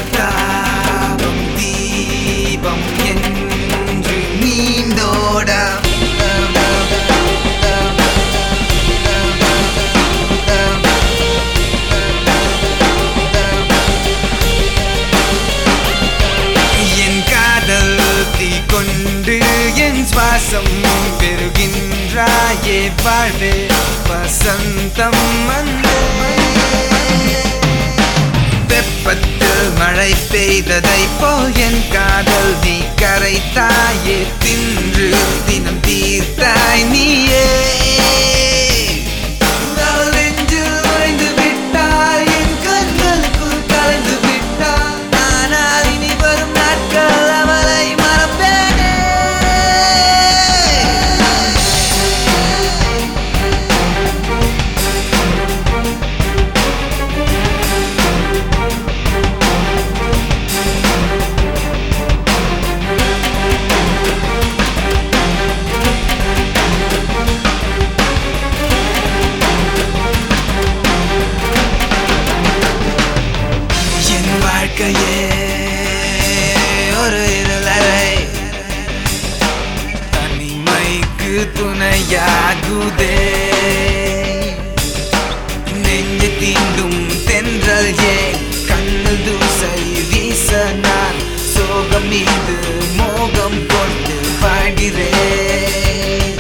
தாபம் தீபம் என்று நீந்தோட என் காதல் தீ கொண்டு என் சுவாசம் பெறுகின்றாயே வாழ்வே வசந்தம் வந்து வெப்பத்தில் மழை பெய்ததை போல் என் காதல் நீ கரைத்தாயே தின்று தினம் தீர்த்தாய் நீயே அவள் நெஞ்சில் உறைந்து விட்டாய், என் கண்களுக்குள் கலந்து விட்டாய். ஆனால் இனி வரும் நாட்கள் அவளை மறப்பேனே. என் வாழ்க்கையே ஒரு இருளறை தனிமைக்கு துணையாகுதே நெஞ்சு தீண்டும் தென்றல் ஏன் கண்ணில் தூசை வீச நான் சோகம் மீது மோகம் கொண்டு வாழ்கிறேன்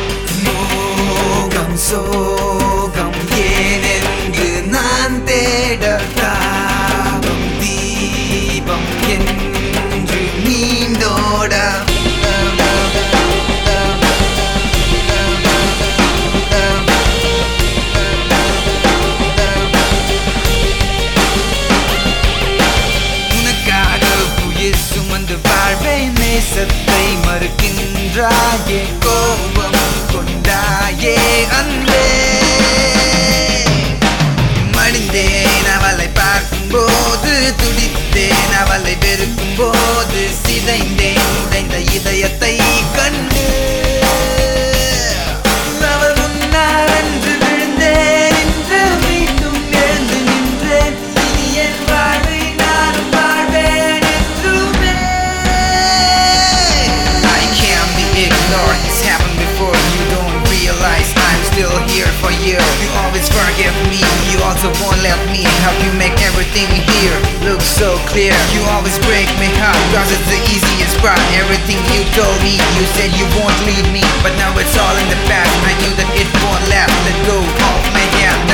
மோகம் சோகம் ஏனென்று நான் தேட தாபம் தீபம் என்று நீண்டோட உனக்காக உயிர் சுமந்து வாழ்வேன் நேசத்தை மறுக்கின்றாயே கோபம் கொண்டாயே அன்பே மடிந்தேன் அவளை பார்க்கும்போது துடித்தேன் அவளை வெறுக்கும் போது சிதைந்தேன் உடைந்த இதயத்தை கண்டு அவள் முன்னால் அன்று விழுந்தேன் இன்று மீண்டும் எழுந்து நின்றேன் இனி என் வாழ்வை நானும் வாழ்வேன் என்றுமே I can't be ignored, it's happened before You don't realize I'm still here for you You always forgive me, you also won't let me Help you make everything here look so clear You always break me heart, cause it's the easiest part Everything you told me, you said you won't leave me But now it's all in the past, I knew that it won't last Let go of my hand,